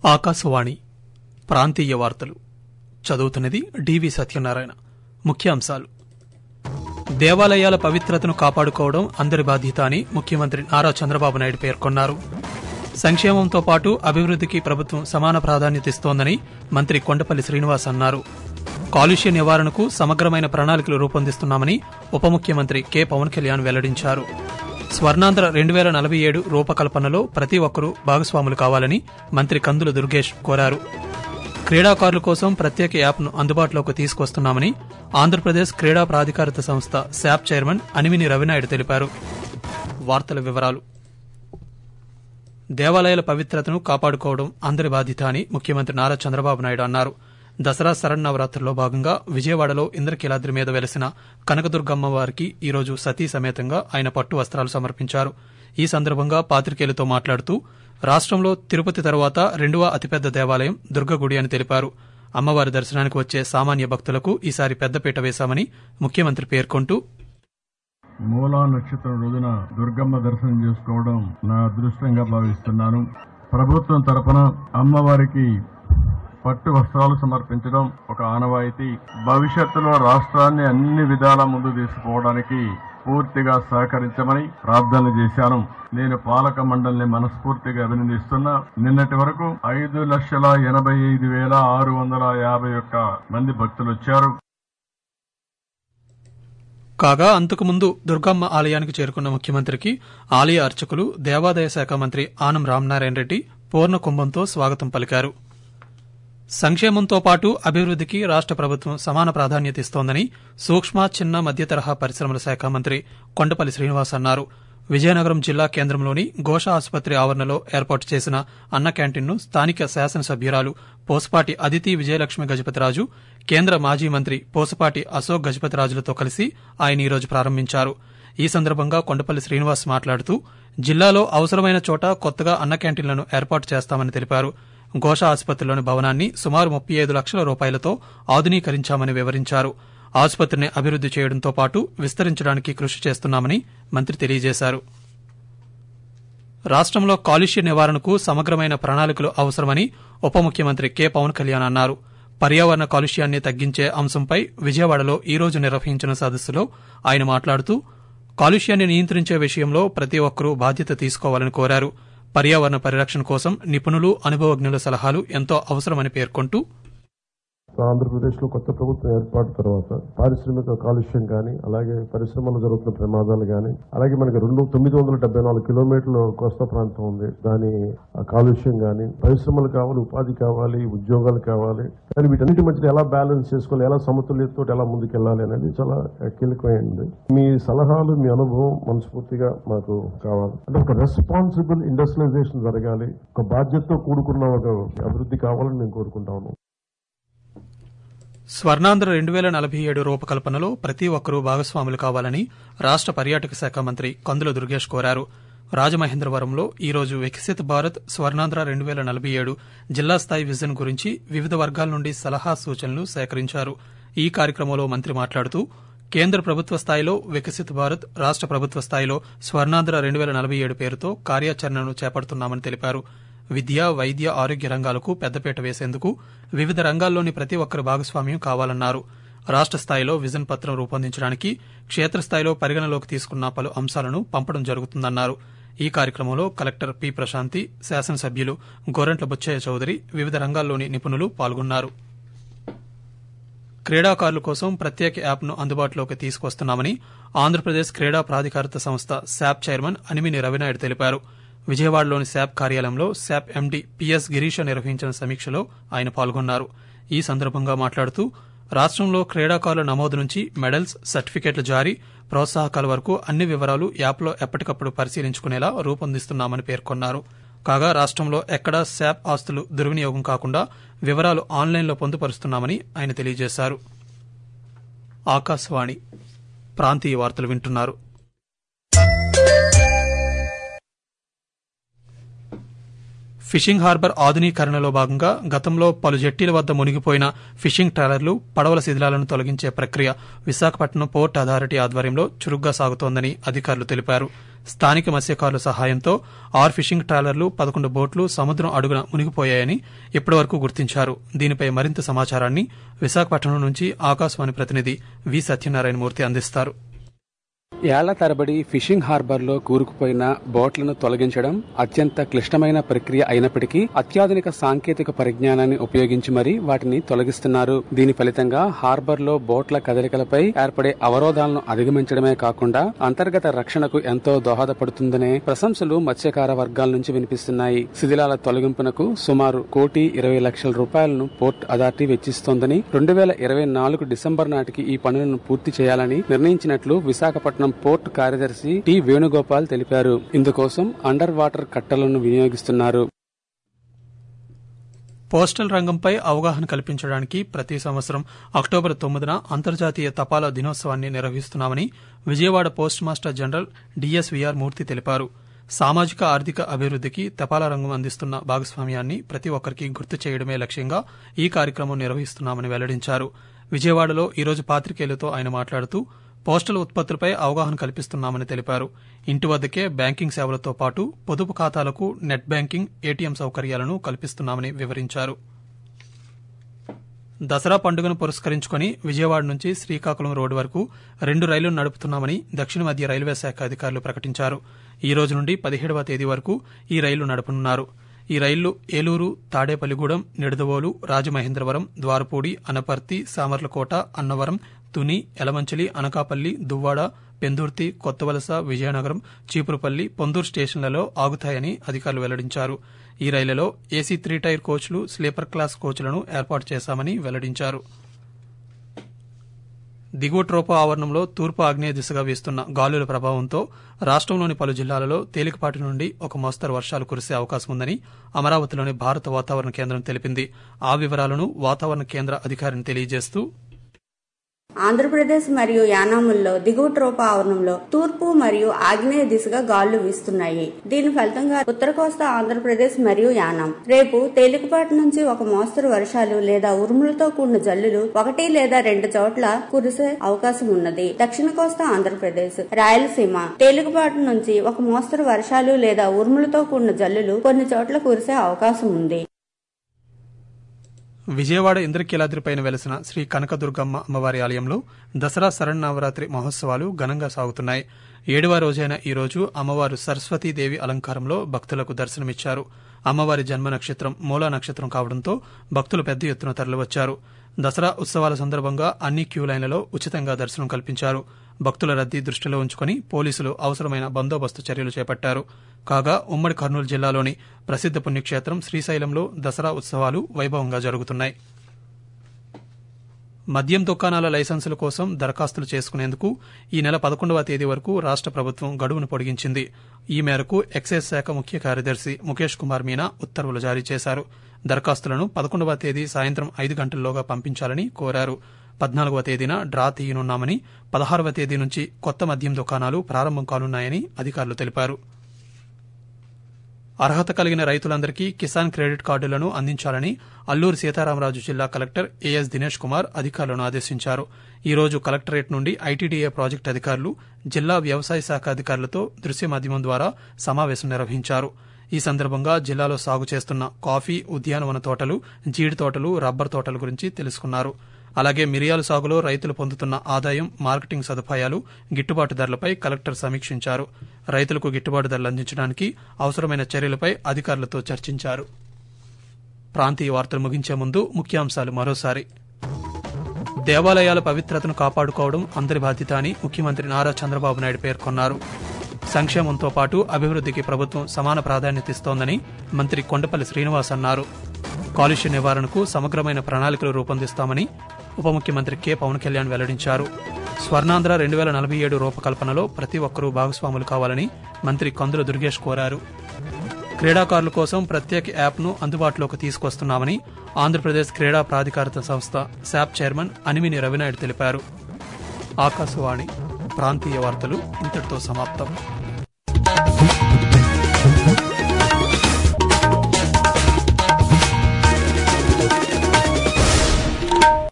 ఆకాశవాణి ప్రాంతీయ వార్తలు చదువుతున్నది డివి సత్యనారాయణ ముఖ్యాంశాలు దేవాలయాల పవిత్రతను కాపాడుకోవడం అందరి బాధ్యత అని ముఖ్యమంత్రి నారా చంద్రబాబు నాయుడు పేర్కొన్నారు సంక్షేమంతో పాటు అభివృద్దికి ప్రభుత్వం సమాన ప్రాధాన్యత ఇస్తోందని మంత్రి కొండపల్లి శ్రీనివాస్ అన్నారు కాలుష్య నివారణకు సమగ్రమైన ప్రణాళికలు రూపొందిస్తున్నామని ఉప ముఖ్యమంత్రి కె పవన్ కళ్యాణ్ వెల్లడించారు స్వర్ణాంధ్ర రెండు వేల నలభై ఏడు రూపకల్పనలో ప్రతి ఒక్కరూ భాగస్వాములు కావాలని మంత్రి కందుల దుర్గేష్ కోరారు క్రీడాకారుల కోసం ప్రత్యేక యాప్ను అందుబాటులోకి తీసుకొస్తున్నామని ఆంధ్రప్రదేశ్ క్రీడా ప్రాధికారిత సంస్థ శాప్ చైర్మన్ అనిమిని రవినాయుడు తెలిపారు వార్తల వివరాలు దేవాలయాల పవిత్రతను కాపాడుకోవడం అందరి బాధ్యత అని ముఖ్యమంత్రి నారా చంద్రబాబు నాయుడు అన్నారు దసరా శరన్నవరాత్రుల్లో భాగంగా విజయవాడలో ఇంద్రకీలాద్రి మీద వెలసిన కనకదుర్గమ్మ వారికి ఈరోజు సతీ సమేతంగా ఆయన పట్టు వస్త్రాలు సమర్పించారు ఈ సందర్భంగా పాత్రికేయులతో మాట్లాడుతూ రాష్టంలో తిరుపతి తర్వాత రెండవ అతిపెద్ద దేవాలయం దుర్గగుడి అని తెలిపారు అమ్మవారి దర్శనానికి వచ్చే సామాన్య భక్తులకు ఈసారి పెద్దపీట వేశామని ముఖ్యమంత్రి పేర్కొంటూ మూలా నక్షత్రం రోజున దుర్గమ్మ దర్శనం చేసుకోవడం నా అదృష్టంగా భావిస్తున్నాను ప్రభుత్వం తరపున అమ్మవారికి పట్టు వస్త్రాలు సమర్పించడం ఒక ఆనవాయితీ భవిష్యత్తులో రాష్ట్రాన్ని అన్ని విధాల ముందు తీసుకుపోవడానికి పూర్తిగా సహకరించమని ప్రార్థన చేశాను నేను పాలక మండలిని మనస్ఫూర్తిగా అభినందిస్తున్నా నిన్నటి వరకు ఐదు లక్షల ఎనభై ఐదు వేల ఆరు వందల యాభై ఒక్క మంది భక్తులు వచ్చారు కాగా అంతకుముందు దుర్గమ్మ ఆలయానికి చేరుకున్న ముఖ్యమంత్రికి ఆలయ అర్చకులు దేవాదాయ శాఖ మంత్రి ఆనం రామనారాయణ రెడ్డి పూర్ణ కుంభంతో స్వాగతం పలికారు సంక్షేమంతో పాటు అభివృద్దికి రాష్ట ప్రభుత్వం సమాన ప్రాధాన్యత ఇస్తోందని సూక్ష్మ చిన్న మధ్య తరహా పరిశ్రమల శాఖ మంత్రి కొండపల్లి శ్రీనివాస్ అన్నారు విజయనగరం జిల్లా కేంద్రంలోని ఘోష ఆసుపత్రి ఆవరణలో ఏర్పాటు చేసిన అన్న క్యాంటీన్ను స్థానిక శాసనసభ్యురాలు పోసపాటి అదితి విజయలక్ష్మి గజపతిరాజు కేంద్ర మాజీ మంత్రి పోసపాటి అశోక్ గజపతిరాజులతో కలిసి ఆయన ఈరోజు ప్రారంభించారు ఈ సందర్భంగా కొండపల్లి శ్రీనివాస్ మాట్లాడుతూ జిల్లాలో అవసరమైన చోట కొత్తగా అన్న క్యాంటీన్లను ఏర్పాటు చేస్తామని తెలిపారు ఘోష ఆసుపత్రిలోని భవనాన్ని సుమారు ముప్పై ఐదు లక్షల రూపాయలతో ఆధునీకరించామని వివరించారు ఆసుపత్రిని అభివృద్ది చేయడంతో పాటు విస్తరించడానికి కృషి చేస్తున్నామని మంత్రి తెలియజేశారు రాష్టంలో కాలుష్య నివారణకు సమగ్రమైన ప్రణాళికలు అవసరమని ఉప ముఖ్యమంత్రి కె పవన్ కళ్యాణ్ అన్నారు పర్యావరణ కాలుష్యాన్ని తగ్గించే అంశంపై విజయవాడలో ఈ రోజు నిర్వహించిన సదస్సులో ఆయన మాట్లాడుతూ కాలుష్యాన్ని నియంత్రించే విషయంలో ప్రతి ఒక్కరూ బాధ్యత తీసుకోవాలని కోరారు పర్యావరణ పరిరక్షణ కోసం నిపుణులు అనుభవజ్ఞుల సలహాలు ఎంతో అవసరమని పేర్కొంటూ ఆంధ్రప్రదేశ్ లో కొత్త ప్రభుత్వం ఏర్పాటు తర్వాత పారిశ్రామిక కాలుష్యం కానీ అలాగే పరిశ్రమలు జరుగుతున్న ప్రమాదాలు కానీ అలాగే మనకి రెండు తొమ్మిది వందల డెబ్బై నాలుగు కిలోమీటర్ల కోస్తా ప్రాంతం ఉంది దాని ఆ కాలుష్యం కానీ పరిశ్రమలు కావాలి ఉపాధి కావాలి ఉద్యోగాలు కావాలి కానీ వీటన్నిటి మధ్య ఎలా బ్యాలెన్స్ చేసుకోవాలి ఎలా సమతుల్యతతో ఎలా ముందుకెళ్ళాలి అనేది చాలా కీలకమైంది మీ సలహాలు మీ అనుభవం మనస్ఫూర్తిగా మాకు కావాలి అంటే ఒక రెస్పాన్సిబుల్ ఇండస్ట్రియలైజేషన్ జరగాలి ఒక బాధ్యతతో కూడుకున్న ఒక అభివృద్ధి కావాలని మేము కోరుకుంటా ఉన్నాం స్వర్ణాంధ్ర రెండు వేల నలభై ఏడు రూపకల్పనలో ప్రతి ఒక్కరూ భాగస్వాములు కావాలని రాష్ట పర్యాటక శాఖ మంత్రి కందుల దుర్గేష్ కోరారు రాజమహేంద్రవరంలో ఈ రోజు వికసిత్ భారత్ స్వర్ణాంధ్ర రెండు వేల నలభై ఏడు జిల్లా స్థాయి విజన్ గురించి వివిధ వర్గాల నుండి సలహా సూచనలు సేకరించారు ఈ కార్యక్రమంలో మంత్రి మాట్లాడుతూ కేంద్ర ప్రభుత్వ స్థాయిలో వికసిత్ భారత్ రాష్ట ప్రభుత్వ స్థాయిలో స్వర్ణాంధ్ర రెండు వేల నలభై ఏడు పేరుతో కార్యాచరణను చేపడుతున్నామని తెలిపారు విద్య వైద్య ఆరోగ్య రంగాలకు పెద్దపీట వేసేందుకు వివిధ రంగాల్లోని ప్రతి ఒక్కరి భాగస్వామ్యం కావాలన్నారు రాష్ట స్థాయిలో విజన్ పత్రం రూపొందించడానికి క్షేత్రస్థాయిలో పరిగణలోకి తీసుకున్న పలు అంశాలను పంపడం జరుగుతుందన్నారు ఈ కార్యక్రమంలో కలెక్టర్ పి ప్రశాంతి శాసనసభ్యులు గోరంట్ల బుచ్చయ్య చౌదరి వివిధ రంగాల్లోని నిపుణులు పాల్గొన్నారు క్రీడాకారుల కోసం ప్రత్యేక యాప్ను అందుబాటులోకి తీసుకొస్తున్నామని ఆంధ్రప్రదేశ్ క్రీడా ప్రాధికారిత సంస్థ శాప్ చైర్మన్ అనిమిని రవినాయుడు తెలిపారు విజయవాడలోని శాప్ కార్యాలయంలో శాప్ ఎండీ పిఎస్ గిరీష నిర్వహించిన సమీక్షలో ఆయన పాల్గొన్నారు ఈ సందర్భంగా మాట్లాడుతూ రాష్టంలో క్రీడాకారుల నమోదు నుంచి మెడల్స్ సర్టిఫికెట్ల జారీ ప్రోత్సాహకాల వరకు అన్ని వివరాలు యాప్లో ఎప్పటికప్పుడు పరిశీలించుకునేలా రూపొందిస్తున్నామని పేర్కొన్నారు కాగా రాష్టంలో ఎక్కడా శాప్ ఆస్తులు దుర్వినియోగం కాకుండా వివరాలు ఆన్లైన్లో పొందుపరుస్తున్నామని ఆయన తెలియజేశారు ఆకాశవాణి ప్రాంతీయ వార్తలు వింటున్నారు ఫిషింగ్ హార్బర్ ఆధునీకరణలో భాగంగా గతంలో పలు జట్టీల వద్ద మునిగిపోయిన ఫిషింగ్ ట్రాలర్లు పడవల శిథిలాలను తొలగించే ప్రక్రియ విశాఖపట్నం పోర్ట్ అథారిటీ ఆధ్వర్యంలో చురుగ్గా సాగుతోందని అధికారులు తెలిపారు స్థానిక మత్స్యకారుల సహాయంతో ఆరు ఫిషింగ్ ట్రాలర్లు పదకొండు బోట్లు సముద్రం అడుగున మునిగిపోయాయని ఇప్పటివరకు గుర్తించారు దీనిపై మరింత సమాచారాన్ని విశాఖపట్నం నుంచి ఆకాశవాణి ప్రతినిధి వి సత్యనారాయణ మూర్తి అందిస్తారు ఏళ్ల తరబడి ఫిషింగ్ హార్బర్ లో కూరుకుపోయిన బోట్లను తొలగించడం అత్యంత క్లిష్టమైన ప్రక్రియ అయినప్పటికీ అత్యాధునిక సాంకేతిక పరిజ్ఞానాన్ని ఉపయోగించి మరీ వాటిని తొలగిస్తున్నారు దీని ఫలితంగా హార్బర్ లో బోట్ల కదలికలపై ఏర్పడే అవరోధాలను అధిగమించడమే కాకుండా అంతర్గత రక్షణకు ఎంతో దోహదపడుతుందనే ప్రశంసలు మత్స్యకార వర్గాల నుంచి వినిపిస్తున్నాయి శిథిలాల తొలగింపునకు సుమారు కోటి ఇరవై లక్షల రూపాయలను పోర్ట్ అథారిటీ వెచ్చిస్తోందని రెండు వేల ఇరవై నాలుగు డిసెంబర్ నాటికి ఈ పనులను పూర్తి చేయాలని నిర్ణయించినట్లు విశాఖపట్నం పోర్ట్ కార్యదర్శి టి వేణుగోపాల్ తెలిపారు ఇందుకోసం అండర్ వాటర్ కట్టలను వినియోగిస్తున్నారు పోస్టల్ రంగంపై అవగాహన కల్పించడానికి ప్రతి సంవత్సరం అక్టోబర్ తొమ్మిదిన అంతర్జాతీయ తపాలా దినోత్సవాన్ని నిర్వహిస్తున్నామని Vijayawada post master general DSVR Murthy తెలిపారు సామాజిక ఆర్థిక అభివృద్ధికి తపాలా రంగం అందిస్తున్న భాగస్వామ్యాన్ని ప్రతి ఒక్కరికి గుర్తు చేయడమే లక్ష్యంగా ఈ కార్యక్రమం నిర్వహిస్తున్నామని వెల్లడించారు విజయవాడలో ఈరోజు పాత్రికేయులతో ఆయన మాట్లాడుతూ పోస్టల్ ఉత్పత్తులపై అవగాహన కల్పిస్తున్నామని తెలిపారు ఇంటి వద్దకే బ్యాంకింగ్ సేవలతో పాటు పొదుపు ఖాతాలకు నెట్ బ్యాంకింగ్ ఏటీఎం సౌకర్యాలను కల్పిస్తున్నామని వివరించారు దసరా పండుగను పురస్కరించుకుని విజయవాడ నుంచి శ్రీకాకుళం రోడ్డు వరకు రెండు రైళ్లను నడుపుతున్నామని దక్షిణ మధ్య రైల్వే శాఖ అధికారులు ప్రకటించారు ఈ రోజు నుండి పదిహేడవ తేదీ వరకు ఈ రైళ్లు నడపనున్నారు ఈ రైళ్లు ఏలూరు తాడేపల్లిగూడెం నిడదవోలు రాజమహేంద్రవరం ద్వారపూడి అనపర్తి సామర్లకోట అన్నవరం తుని ఎలమంచిలి అనకాపల్లి దువ్వాడ పెందుర్తి కొత్తవలస విజయనగరం చీపురుపల్లి పొందూరు స్టేషన్లలో ఆగుతాయని అధికారులు వెల్లడించారు ఈ రైళ్లలో ఏసీ త్రీ టైర్ కోచ్లు స్లీపర్ క్లాస్ కోచ్లను ఏర్పాటు చేశామని వెల్లడించారు దిగువ ట్రోపో ఆవరణంలో తూర్పు ఆగ్నేయ దిశగా వీస్తున్న గాలుల ప్రభావంతో రాష్టంలోని పలు జిల్లాలలో తేలికపాటి నుండి ఒక మోస్తరు వర్షాలు కురిసే అవకాశం ఉందని అమరావతిలోని భారత వాతావరణ కేంద్రం తెలిపింది ఆ వివరాలను వాతావరణ కేంద్ర అధికారిని తెలియజేస్తూ ఆంధ్రప్రదేశ్ మరియు యానాముల్లో దిగువ ట్రోప ఆవరణంలో తూర్పు మరియు ఆగ్నేయ దిశగా గాలులు వీస్తున్నాయి దీని ఫలితంగా ఉత్తర కోస్తా ఆంధ్రప్రదేశ్ మరియు యానాం రేపు తేలికపాటి నుంచి ఒక మోస్తరు వర్షాలు లేదా ఉరుములతో కూడిన జల్లులు ఒకటి లేదా రెండు చోట్ల కురిసే అవకాశం ఉన్నది దక్షిణ కోస్తా ఆంధ్రప్రదేశ్ రాయలసీమ తేలికపాటి నుంచి ఒక మోస్తరు వర్షాలు లేదా ఉరుములతో కూడిన జల్లులు కొన్ని చోట్ల కురిసే అవకాశం ఉంది విజయవాడ ఇంద్రకీలాద్రిపైన వెలసిన శ్రీ కనకదుర్గమ్మ అమ్మవారి ఆలయంలో దసరా శరన్నవరాత్రి మహోత్సవాలు ఘనంగా సాగుతున్నాయి ఏడవ రోజైన ఈ రోజు అమ్మవారు సరస్వతీదేవి అలంకారంలో భక్తులకు దర్శనమిచ్చారు అమ్మవారి జన్మ నక్షత్రం మూలా నక్షత్రం కావడంతో భక్తులు పెద్ద ఎత్తున తరలివచ్చారు దసరా ఉత్సవాల సందర్భంగా అన్ని క్యూ లైన్లలో ఉచితంగా దర్శనం కల్పించారు భక్తుల రద్దీ దృష్టిలో ఉంచుకుని పోలీసులు అవసరమైన బందోబస్తు చర్యలు చేపట్టారు కాగా ఉమ్మడి కర్నూలు జిల్లాలోని ప్రసిద్ధ పుణ్యక్షేత్రం శ్రీశైలంలో దసరా ఉత్సవాలు వైభవంగా జరుగుతున్నాయి మద్యం దుకాణాల లైసెన్సుల కోసం దరఖాస్తులు చేసుకునేందుకు ఈ నెల పదకొండవ తేదీ వరకు రాష్ట ప్రభుత్వం గడువును పొడిగించింది ఈ మేరకు ఎక్సైజ్ శాఖ ముఖ్య కార్యదర్శి ముఖేష్ కుమార్ మీనా ఉత్తర్వులు జారీ చేశారు దరఖాస్తులను పదకొండవ తేదీ సాయంత్రం ఐదు గంటల్లోగా పంపించాలని కోరారు పద్నాలుగవ తేదీన డ్రా తీయనున్నామని పదహారవ తేదీ నుంచి కొత్త మద్యం దుకాణాలు ప్రారంభం కానున్నాయని అధికారులు తెలిపారు అర్హత కలిగిన రైతులందరికీ కిసాన్ క్రెడిట్ కార్డులను అందించాలని అల్లూరు సీతారామరాజు జిల్లా కలెక్టర్ ఏఎస్ దినేష్ కుమార్ అధికారులను ఆదేశించారు ఈ రోజు కలెక్టరేట్ నుండి ఐటీడీఏ ప్రాజెక్టు అధికారులు జిల్లా వ్యవసాయ శాఖ అధికారులతో దృశ్య మాధ్యమం ద్వారా సమావేశం నిర్వహించారు ఈ సందర్భంగా జిల్లాలో సాగు చేస్తున్న కాఫీ ఉద్యానవన తోటలు జీడి తోటలు రబ్బర్ తోటల గురించి తెలుసుకున్నారు అలాగే మిరియాల సాగులో రైతులు పొందుతున్న ఆదాయం మార్కెటింగ్ సదుపాయాలు గిట్టుబాటు ధరలపై కలెక్టర్ సమీక్షించారు రైతులకు గిట్టుబాటు ధరలు అందించడానికి అవసరమైన చర్యలపై అధికారులతో చర్చించారు ప్రాంతీయ వార్తలు ముగించే ముందు ముఖ్యాంశాలు మరోసారి దేవాలయాల పవిత్రతను కాపాడుకోవడం అందరి బాధ్యత అని ముఖ్యమంత్రి నారా చంద్రబాబు నాయుడు పేర్కొన్నారు సంక్షేమంతో పాటు అభివృద్ధికి ప్రభుత్వం సమాన ప్రాధాన్యత ఇస్తోందని మంత్రి కొండపల్లి శ్రీనివాస్ అన్నారు కాలుష్య నివారణకు సమగ్రమైన ప్రణాళికలు రూపొందిస్తామని ఉప ముఖ్యమంత్రి కె పవన్ కళ్యాణ్ వెల్లడించారు స్వర్ణాంధ్ర రెండు వేల నలభై ఏడు రూపకల్పనలో ప్రతి ఒక్కరూ భాగస్వాములు కావాలని మంత్రి కందుల దుర్గేష్ కోరారు క్రీడాకారుల కోసం ప్రత్యేక యాప్ను అందుబాటులోకి తీసుకొస్తున్నామని ఆంధ్రప్రదేశ్ క్రీడా ప్రాధికారత సంస్థ శాప్ చైర్మన్ అనిమిని రవినాయుడు తెలిపారు ఆకాశవాణి ప్రాంతీయ వార్తలు ఇంతటితో సమాప్తం